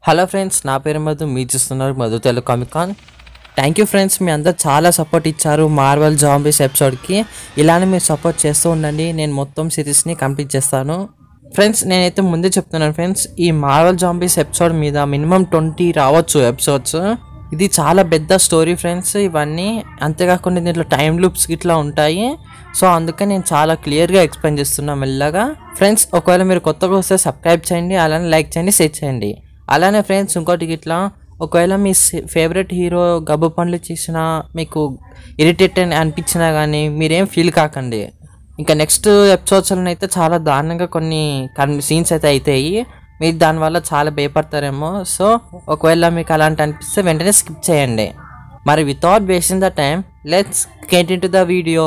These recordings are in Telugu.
హలో ఫ్రెండ్స్ నా పేరు మధు మీరు చూస్తున్నారు Madhu Telugu Comicon thank you friends మీ అందరు చాలా సపోర్ట్ ఇచ్చారు మార్వల్ జాంబీస్ ఎపిసోడ్కి ఇలానే మీరు సపోర్ట్ చేస్తూ ఉండండి నేను మొత్తం సిరీస్ని కంప్లీట్ చేస్తాను ఫ్రెండ్స్ నేనైతే ముందే చెప్తున్నాను ఫ్రెండ్స్ ఈ మార్వల్ జాంబీస్ ఎపిసోడ్ మీద మినిమం ట్వంటీ రావచ్చు ఎపిసోడ్స్ ఇది చాలా పెద్ద స్టోరీ ఫ్రెండ్స్ ఇవన్నీ అంతేకాకుండా దీంట్లో టైం లూప్స్ ఇట్లా ఉంటాయి సో అందుకే నేను చాలా క్లియర్గా ఎక్స్ప్లెయిన్ చేస్తున్నా మెల్లగా ఫ్రెండ్స్ ఒకవేళ మీరు కొత్తగా వస్తే సబ్స్క్రైబ్ చేయండి అలానే లైక్ చేయండి షేర్ చేయండి అలానే ఫ్రెండ్స్ ఇంకోటి ఇట్లా ఒకవేళ మీ ఫేవరెట్ హీరో గబ్బు పనులు చేసిన మీకు ఇరిటేట్ అనిపించినా కానీ మీరేం ఫీల్ కాకండి ఇంకా నెక్స్ట్ ఎపిసోడ్స్లో అయితే చాలా దారుణంగా కొన్ని సీన్స్ అయితే అవుతాయి మీరు దానివల్ల చాలా భయపడతారేమో సో ఒకవేళ మీకు అలాంటి అనిపిస్తే వెంటనే స్కిప్ చేయండి మరి without wasting the time let's get into the video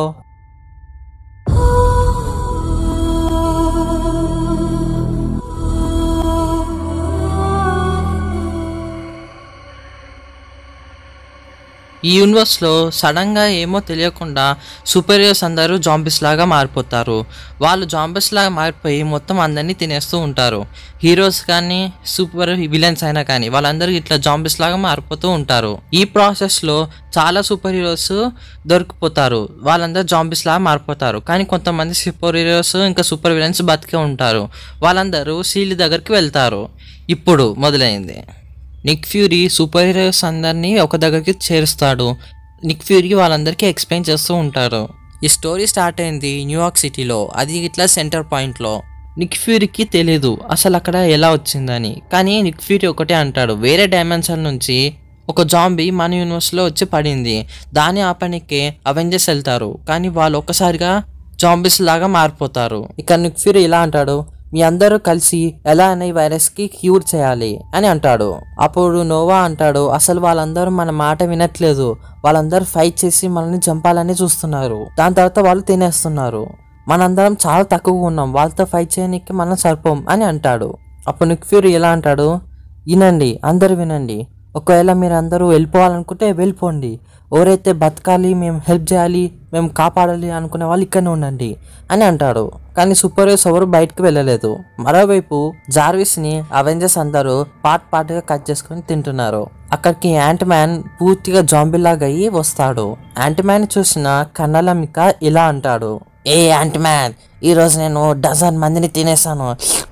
ఈ యూనివర్స్లో సడన్గా ఏమో తెలియకుండా సూపర్ హీరోస్ అందరూ జాంబీస్ లాగా మారిపోతారు వాళ్ళు జాంబీస్ లాగా మారిపోయి మొత్తం అందరినీ తినేస్తూ ఉంటారు హీరోస్ కానీ సూపర్ విలన్స్ అయినా కానీ వాళ్ళందరూ ఇట్లా జాంబీస్ లాగా మారిపోతూ ఉంటారు ఈ ప్రాసెస్లో చాలా సూపర్ హీరోస్ దొరికిపోతారు వాళ్ళందరూ జాంబీస్ లాగా మారిపోతారు కానీ కొంతమంది సూపర్ హీరోస్ ఇంకా సూపర్ విలన్స్ బతికే ఉంటారు వాళ్ళందరూ సీల్ దగ్గరికి వెళ్తారు ఇప్పుడు మొదలైంది నిక్ ఫ్యూరీ సూపర్ హీరోస్ అందరినీ ఒక దగ్గరికి చేరుస్తాడు నిక్ ఫ్యూరీ వాళ్ళందరికీ ఎక్స్ప్లెయిన్ చేస్తూ ఉంటారు ఈ స్టోరీ స్టార్ట్ అయింది న్యూయార్క్ సిటీలో అది ఇట్లా సెంటర్ పాయింట్లో నిక్ ఫ్యూరీకి తెలీదు అసలు అక్కడ ఎలా వచ్చిందని కానీ నిక్ ఫ్యూరీ ఒకటే అంటాడు వేరే డైమెన్షన్ నుంచి ఒక జాంబీ మన యూనివర్స్లో వచ్చి పడింది దాని ఆపనికే అవెంజర్స్ వెళ్తారు కానీ వాళ్ళు ఒక్కసారిగా జాంబీస్ లాగా మారిపోతారు ఇక నిక్ ఫ్యూరీ ఇలా అంటాడు మీ అందరూ కలిసి ఎలా అయినా ఈ వైరస్కి క్యూర్ చేయాలి అని అంటాడు అప్పుడు నోవా అంటాడు అసలు వాళ్ళందరూ మన మాట వినట్లేదు వాళ్ళందరూ ఫైట్ చేసి మనల్ని చంపాలని చూస్తున్నారు దాని తర్వాత వాళ్ళు తినేస్తున్నారు మనందరం చాలా తక్కువగా ఉన్నాం వాళ్ళతో ఫైట్ చేయడానికి మనం సరిపోం అని అంటాడు అప్పుడు నిక్ ఫ్యూరీ ఎలా అంటాడు వినండి అందరూ వినండి ఒకవేళ మీరు అందరూ వెళ్ళిపోవాలనుకుంటే వెళ్ళిపోండి ఎవరైతే బతకాలి మేము హెల్ప్ చేయాలి మేము కాపాడాలి అనుకునే వాళ్ళు ఇక్కడనే ఉండండి అని అంటాడు కానీ సూపర్ హీరోస్ ఎవరు బయటకు వెళ్ళలేదు మరోవైపు జార్విస్ని అవెంజర్స్ అందరూ పార్ట్ పార్ట్గా కట్ చేసుకొని తింటున్నారు అక్కడికి యాంట్ మ్యాన్ పూర్తిగా జాంబీలాగా అయ్యి వస్తాడు యాంట్ మ్యాన్ చూసిన కన్నలమిక ఇలా అంటాడు ఏ యాంట్ మ్యాన్ ఈరోజు నేను డజన్ మందిని తినేసాను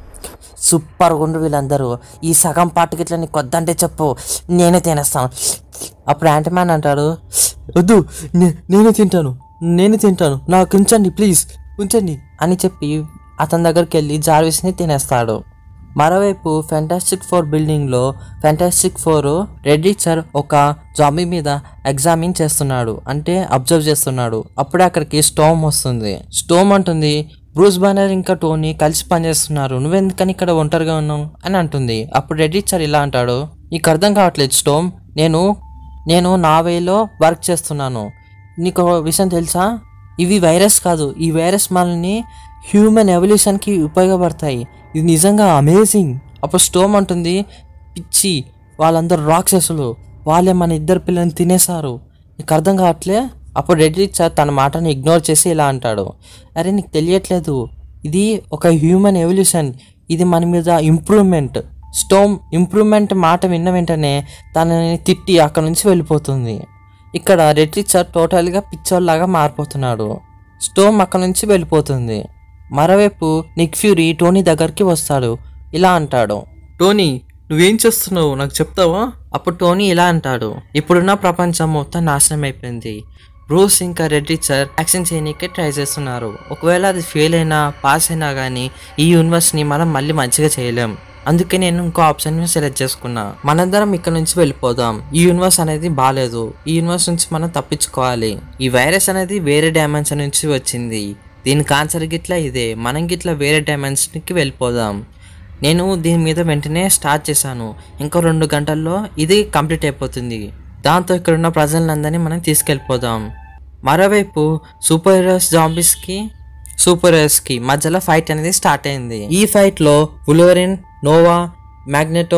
సూపర్ గుండు వీళ్ళందరూ ఈ సగం పాటకి ఇట్లా నీకు వద్దంటే చెప్పు నేనే తినేస్తాను అప్పుడు మ్యాన్ అంటాడు వద్దు నే- నేనే తింటాను నేనే తింటాను నాకు ఉంచండి ప్లీజ్ ఉంచండి అని చెప్పి అతని దగ్గరికి వెళ్ళి జార్విస్ని తినేస్తాడు మరోవైపు ఫెంటాస్టిక్ ఫోర్ బిల్డింగ్లో ఫెంటాస్టిక్ ఫోర్ రెడ్డిచర్ ఒక జాంబీ మీద ఎగ్జామిన్ చేస్తున్నాడు అంటే అబ్జర్వ్ చేస్తున్నాడు అప్పుడే అక్కడికి స్టోమ్ వస్తుంది స్టోమ్ అంటుంది బ్రూస్ బానర్ ఇంకా టోనీ కలిసి పనిచేస్తున్నారు నువ్వెందుకని ఇక్కడ ఒంటరిగా ఉన్నావు అని అంటుంది అప్పుడు రెడ్డిచర్ ఇలా అంటాడు నీకు అర్థం కావట్లేదు స్టోమ్ నేను నేను నా వేలో వర్క్ చేస్తున్నాను నీకు ఒక విషయం తెలుసా ఇవి వైరస్ కాదు ఈ వైరస్ మనల్ని హ్యూమన్ ఎవల్యూషన్కి ఉపయోగపడతాయి ఇది నిజంగా అమేజింగ్ అప్పుడు స్టోమ్ అంటుంది పిచ్చి వాళ్ళందరూ రాక్షసులు వాళ్ళే మన ఇద్దరు పిల్లల్ని తినేశారు నీకు అర్థం కావట్లే అప్పుడు రెడ్ రిచర్ తన మాటని ఇగ్నోర్ చేసి ఇలా అంటాడు అరే నీకు తెలియట్లేదు ఇది ఒక హ్యూమన్ ఎవల్యూషన్ ఇది మన మీద ఇంప్రూవ్మెంట్ స్టోమ్ ఇంప్రూవ్మెంట్ మాట విన్న వెంటనే తనని తిట్టి అక్కడ నుంచి వెళ్ళిపోతుంది ఇక్కడ రెడ్ రిచర్ టోటల్గా పిచ్చోల్లాగా మారిపోతున్నాడు స్టోమ్ అక్కడ నుంచి వెళ్ళిపోతుంది మరోవైపు నిక్ ఫ్యూరీ టోనీ దగ్గరికి వస్తాడు ఇలా అంటాడు టోనీ నువ్వేం చేస్తున్నావు నాకు చెప్తావా అప్పుడు టోనీ ఇలా అంటాడు ఇప్పుడున్న ప్రపంచం మొత్తం నాశనం అయిపోయింది బ్రూస్ ఇంకా రెడ్ రిచర్ యాక్షన్ చేయనీకే ట్రై చేస్తున్నారు ఒకవేళ అది ఫెయిల్ అయినా పాస్ అయినా కానీ ఈ యూనివర్స్ని మనం మళ్ళీ మంచిగా చేయలేం అందుకే నేను ఇంకో ఆప్షన్ సెలెక్ట్ చేసుకున్నా మనందరం ఇక్కడ నుంచి వెళ్ళిపోదాం ఈ యూనివర్స్ అనేది బాగాలేదు ఈ యూనివర్స్ నుంచి మనం తప్పించుకోవాలి ఈ వైరస్ అనేది వేరే డైమెన్షన్ నుంచి వచ్చింది దీని కాన్సర్ గిట్లా ఇదే మనం గిట్లా వేరే డైమెన్షన్కి వెళ్ళిపోదాం నేను దీని మీద వెంటనే స్టార్ట్ చేశాను ఇంకో రెండు గంటల్లో ఇది కంప్లీట్ అయిపోతుంది దాంతో ఇక్కడ ఉన్న ప్రజలందరినీ మనం తీసుకెళ్ళిపోదాం మరోవైపు సూపర్ హీరోస్ జాంబీస్కి సూపర్ హీరోస్కి మధ్యలో ఫైట్ అనేది స్టార్ట్ అయింది ఈ ఫైట్లో ఉలోరిన్ నోవా మ్యాగ్నెటో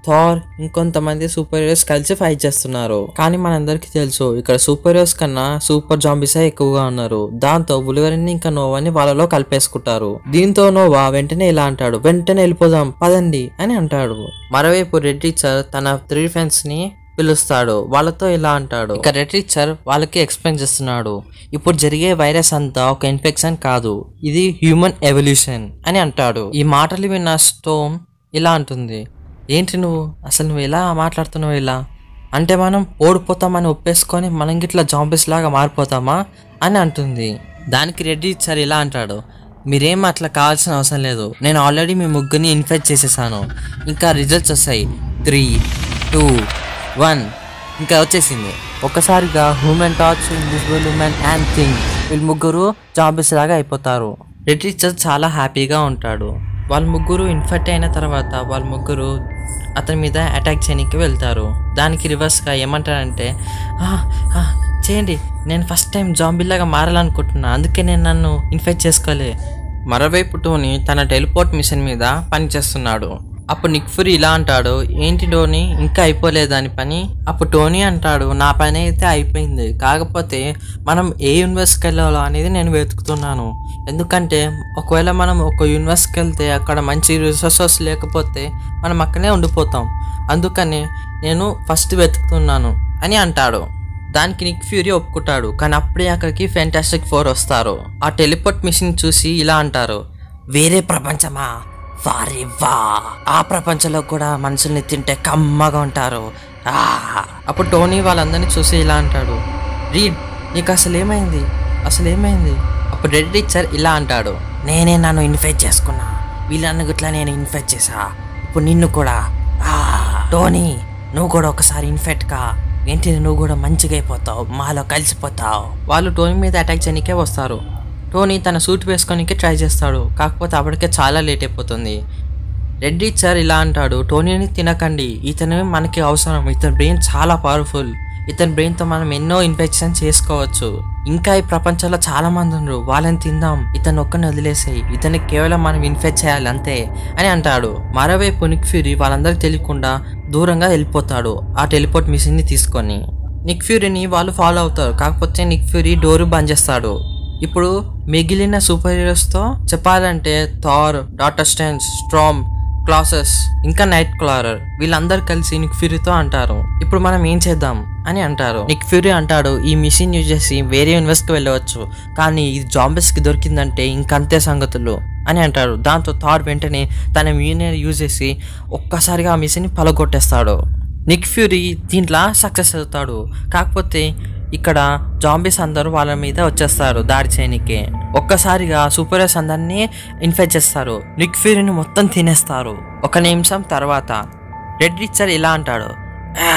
థార్ ఇంకొంతమంది సూపర్ హీరోస్ కలిసి ఫైట్ చేస్తున్నారు కానీ మనందరికీ తెలుసు ఇక్కడ సూపర్ హీరోస్ కన్నా సూపర్ జాంబీసే ఎక్కువగా ఉన్నారు దాంతో బులివరిని ఇంకా నోవాని వాళ్ళలో కలిపేసుకుంటారు దీంతో నోవా వెంటనే ఇలా అంటాడు వెంటనే వెళ్ళిపోదాం పదండి అని అంటాడు మరోవైపు రెడ్ టీచర్ తన త్రీ ఫ్రెండ్స్ ని పిలుస్తాడు వాళ్ళతో ఇలా అంటాడు ఇక రెడ్ టీచర్ వాళ్ళకి ఎక్స్ప్లెయిన్ చేస్తున్నాడు ఇప్పుడు జరిగే వైరస్ అంతా ఒక ఇన్ఫెక్షన్ కాదు ఇది హ్యూమన్ ఎవల్యూషన్ అని అంటాడు ఈ మాటలు విన్న స్టోమ్ ఇలా అంటుంది ఏంటి నువ్వు అసలు నువ్వు ఎలా మాట్లాడుతున్నావు ఇలా అంటే మనం ఓడిపోతామని ఒప్పేసుకొని మనం గిట్లా జాంబీస్ లాగా మారిపోతామా అని అంటుంది దానికి రెడ్డి సార్ ఇలా అంటాడు మీరేం అట్లా కావాల్సిన అవసరం లేదు నేను ఆల్రెడీ మీ ముగ్గురిని ఇన్ఫెక్ట్ చేసేసాను ఇంకా రిజల్ట్స్ వస్తాయి త్రీ టూ వన్ ఇంకా వచ్చేసింది ఒక్కసారిగా human torch invisible woman and thing వీళ్ళు ముగ్గురు జాంబీస్ లాగా అయిపోతారు రెడ్ టీచర్ చాలా హ్యాపీగా ఉంటాడు వాళ్ళ ముగ్గురు ఇన్ఫెక్ట్ అయిన తర్వాత వాళ్ళ ముగ్గురు అతని మీద అటాక్ చేయడానికి వెళ్తారు దానికి రివర్స్గా ఏమంటారంటే "ఆ, ఆ, చేయండి నేను ఫస్ట్ టైం జాంబీలాగా మారాలనుకుంటున్నా అందుకే నేను నన్ను ఇన్ఫెక్ట్ చేసుకోలే మరోవైపు టోనీ తన టెలిపోర్ట్ మిషన్ మీద పనిచేస్తున్నాడు అప్పుడు నిక్ ఫ్యూరీ ఇలా అంటాడు ఏంటి టోనీ ఇంకా అయిపోలేదు దాని పని అప్పుడు టోనీ అంటాడు నా పని అయితే అయిపోయింది కాకపోతే మనం ఏ యూనివర్స్కి వెళ్ళాలో అనేది నేను వెతుకుతున్నాను ఎందుకంటే ఒకవేళ మనం ఒక యూనివర్స్కి వెళ్తే అక్కడ మంచి రిసోర్సెస్ లేకపోతే మనం అక్కడే ఉండిపోతాం అందుకని నేను ఫస్ట్ వెతుకుతున్నాను అని అంటాడు దానికి నిక్ ఫ్యూరీ ఒప్పుకుంటాడు కానీ అప్పుడే అక్కడికి ఫెంటాస్టిక్ ఫోర్ వస్తారు ఆ టెలిపోర్ట్ మిషన్ చూసి ఇలా అంటారు వేరే ప్రపంచమా వారి వా ఆ ప్రపంచంలో కూడా మనుషుల్ని తింటే కమ్మగా ఉంటారు ఆ అప్పుడు టోనీ వాళ్ళందరినీ చూసి ఇలా అంటాడు రీడ్ నీకు అసలు ఏమైంది అసలు ఏమైంది అప్పుడు రెడ్ టీచర్ ఇలా అంటాడు నేనే నన్ను ఇన్ఫెక్ట్ చేసుకున్నా వీళ్ళని గిట్లా నేను ఇన్ఫెక్ట్ చేసా ఇప్పుడు నిన్ను కూడా ఆ టోనీ నువ్వు కూడా ఒకసారి ఇన్ఫెక్ట్ కా ఏంటి నువ్వు కూడా మంచిగా అయిపోతావు మాలో కలిసిపోతావు వాళ్ళు టోనీ మీద అటాక్ చేయడానికే వస్తారు టోనీ తన సూట్ వేసుకోనికి ట్రై చేస్తాడు కాకపోతే అప్పటికే చాలా లేట్ అయిపోతుంది రెడ్ టీచర్ ఇలా అంటాడు టోనీని తినకండి ఇతను మనకి అవసరం ఇతని బ్రెయిన్ చాలా పవర్ఫుల్ ఇతని బ్రెయిన్తో మనం ఎన్నో ఇన్ఫెక్షన్ చేసుకోవచ్చు ఇంకా ఈ ప్రపంచంలో చాలా మంది ఉన్నారు వాళ్ళని తిందాం ఇతను ఒక్కని వదిలేసాయి ఇతన్ని కేవలం మనం ఇన్ఫెక్ట్ చేయాలి అంతే అని అంటాడు మరోవైపు నిక్ ఫ్యూరీ వాళ్ళందరికీ తెలియకుండా దూరంగా వెళ్ళిపోతాడు ఆ టెలిపోర్ట్ మిషన్ని తీసుకొని నిక్ ఫ్యూరీని వాళ్ళు ఫాలో అవుతారు కాకపోతే నిక్ ఫ్యూరీ డోరు బంద్ చేస్తాడు ఇప్పుడు మిగిలిన సూపర్ హీరోస్తో చెప్పాలంటే థార్ డాటర్ స్టెన్స్ స్ట్రామ్ క్లాసెస్ ఇంకా నైట్ క్లారర్ వీళ్ళందరూ కలిసి నిక్ ఫ్యూరీతో అంటారు ఇప్పుడు మనం ఏం చేద్దాం అని అంటారు నిక్ ఫ్యూరీ అంటాడు ఈ మిషన్ యూజ్ చేసి వేరే యూనివర్స్కి వెళ్ళవచ్చు కానీ ఇది జాంబెస్కి దొరికిందంటే ఇంకంతే సంగతులు అని అంటారు దాంతో థార్ వెంటనే తన మ్యూనియర్ యూజ్ చేసి ఒక్కసారిగా ఆ మిషన్ని పలగొట్టేస్తాడు నిక్ ఫ్యూరీ దీంట్లో సక్సెస్ అవుతాడు కాకపోతే ఇక్కడ జాంబీస్ అందరూ వాళ్ళ మీద వచ్చేస్తారు దాడి చేయనికి ఒక్కసారిగా సూపర్ హీరోస్ అందరినీ ఇన్ఫెక్ట్ చేస్తారు నిక్ ఫ్యూరీని మొత్తం తినేస్తారు ఒక నిమిషం తర్వాత రెడ్ రిచర్ ఇలా అంటాడు "ఆ,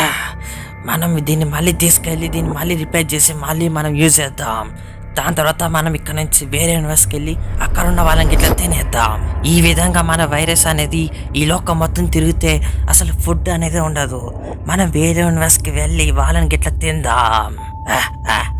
మనం దీన్ని మళ్ళీ తీసుకెళ్ళి దీన్ని మళ్ళీ రిపేర్ చేసి మళ్ళీ మనం యూజ్ చేద్దాం దాని తర్వాత మనం ఇక్కడ నుంచి వేరే యూనివర్స్కి వెళ్ళి అక్కడ ఉన్న వాళ్ళకి ఇట్లా తినేద్దాం ఈ విధంగా మన వైరస్ అనేది ఈ లోకం మొత్తం తిరిగితే అసలు ఫుడ్ అనేది ఉండదు మనం వేరే యూనివర్స్కి వెళ్ళి వాళ్ళని ఇట్లా తిందాం ఆ, ఆ,